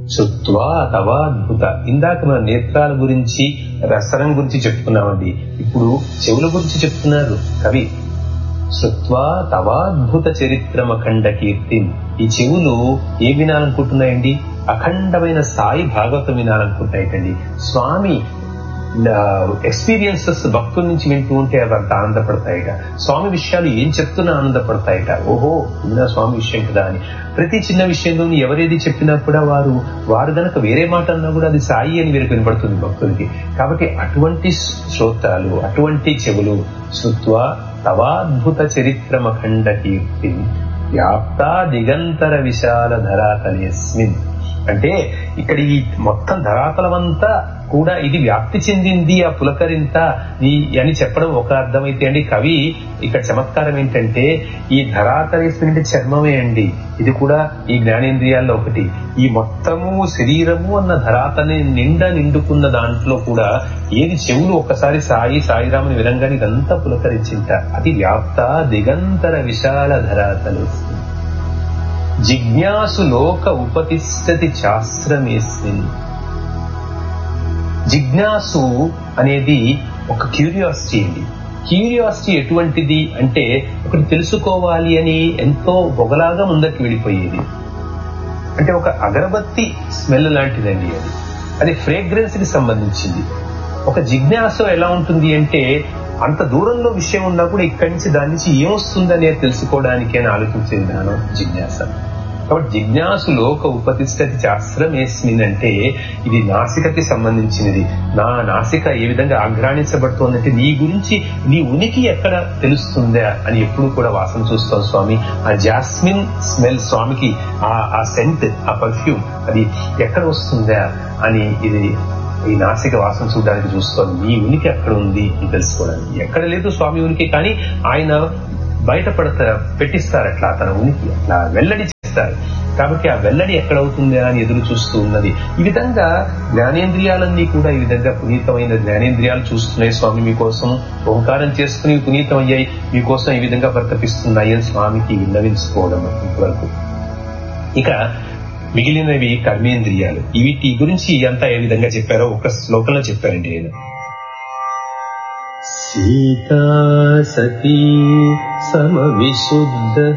శుత్వా తవాద్భుత ఇందాక మన నేత్రాల గురించి రసనం గురించి చెప్పుకున్నామండి ఇప్పుడు చెవుల గురించి చెప్తున్నారు కవి శుత్వా తవాద్భుత చరిత్రమఖండ కీర్తి ఈ చెవులు ఏ వినాలనుకుంటున్నాయండి అఖండమైన సాయి భాగవతం వినాలనుకుంటాయిటండి స్వామి ఎక్స్పీరియన్సెస్ భక్తుల నుంచి వింటూ ఉంటే అవి అంత ఆనందపడతాయిట స్వామి విషయాలు ఏం చెప్తున్నా ఆనందపడతాయిట ఓహో ఇది స్వామి విషయం కదా అని ప్రతి చిన్న విషయంలోని ఎవరేది చెప్పినా కూడా వారు వారు గనక వేరే మాట అన్నా కూడా అది సాయి అని వీరికి వినపడుతుంది భక్తులకి కాబట్టి అటువంటి శ్రోత్రాలు అటువంటి చెవులు శృత్వ తవాద్భుత చరిత్రమఖండ కీర్తి వ్యాప్తా దిగంతర విశాల ధరాతలేస్మిన్ అంటే ఇక్కడ ఈ మొత్తం ధరాతలమంతా కూడా ఇది వ్యాప్తి చెందింది ఆ పులకరింత ఈ అని చెప్పడం ఒక అర్థమైతే అండి కవి ఇక్కడ చమత్కారం ఏంటంటే ఈ ధరాతలేసినటువంటి చర్మమే అండి ఇది కూడా ఈ జ్ఞానేంద్రియాల్లో ఒకటి ఈ మొత్తము శరీరము అన్న ధరాతని నిండా నిండుకున్న దాంట్లో కూడా ఏది చెవులు ఒక్కసారి సాయి సాయిరాముని వినంగానే ఇదంతా పులకరించింట అది వ్యాప్త దిగంతర విశాల ధరాతలు జిజ్ఞాసు లోక ఉపతిష్టతి శాస్త్రమేస్మిన్ జిజ్ఞాసు అనేది ఒక క్యూరియాసిటీ అండి క్యూరియాసిటీ ఎటువంటిది అంటే ఒకటి తెలుసుకోవాలి అని ఎంతో బొగలాగా ముందరికి వెళ్ళిపోయేది అంటే ఒక అగరబత్తి స్మెల్ లాంటిదండి అది అది ఫ్రేగ్రెన్స్ కి సంబంధించింది ఒక జిజ్ఞాస ఎలా ఉంటుంది అంటే అంత దూరంలో విషయం ఉన్నా కూడా ఇక్కడి నుంచి దాని నుంచి ఏమొస్తుందనే తెలుసుకోవడానికి అని ఆలోచించే విధానం జిజ్ఞాస కాబట్టి జిజ్ఞాసు లోక ఉపతిష్టతి శాస్త్రం వేసింది అంటే ఇది నాసికకి సంబంధించినది నా నాసిక ఏ విధంగా ఆఘ్రాణించబడుతోందంటే నీ గురించి నీ ఉనికి ఎక్కడ తెలుస్తుందా అని ఎప్పుడు కూడా వాసన చూస్తాం స్వామి ఆ జాస్మిన్ స్మెల్ స్వామికి ఆ ఆ సెంట్ ఆ పర్ఫ్యూమ్ అది ఎక్కడ వస్తుందా అని ఇది ఈ నాసిక వాసన చూడడానికి చూస్తోంది మీ ఉనికి ఎక్కడ ఉంది అని తెలుసుకోవడానికి ఎక్కడ లేదు స్వామి ఉనికి కానీ ఆయన బయటపడతా పెట్టిస్తారు అట్లా తన ఉనికి అట్లా వెల్లడి చేస్తారు కాబట్టి ఆ వెల్లడి ఎక్కడవుతుంది అని ఎదురు చూస్తూ ఉన్నది ఈ విధంగా జ్ఞానేంద్రియాలన్నీ కూడా ఈ విధంగా పునీతమైన జ్ఞానేంద్రియాలు చూస్తున్నాయి స్వామి మీకోసం ఓంకారం చేసుకుని పునీతం అయ్యాయి మీకోసం ఈ విధంగా ప్రకటిస్తున్నాయి అని స్వామికి విన్నవించుకోవడం ఇంతవరకు ఇక మిగిలినవి కర్మేంద్రియాలు వీటి గురించి అంతా ఏ విధంగా చెప్పారో ఒక శ్లోకంలో చెప్పారండి నేను సీతా సతీ సమవిశుద్ధ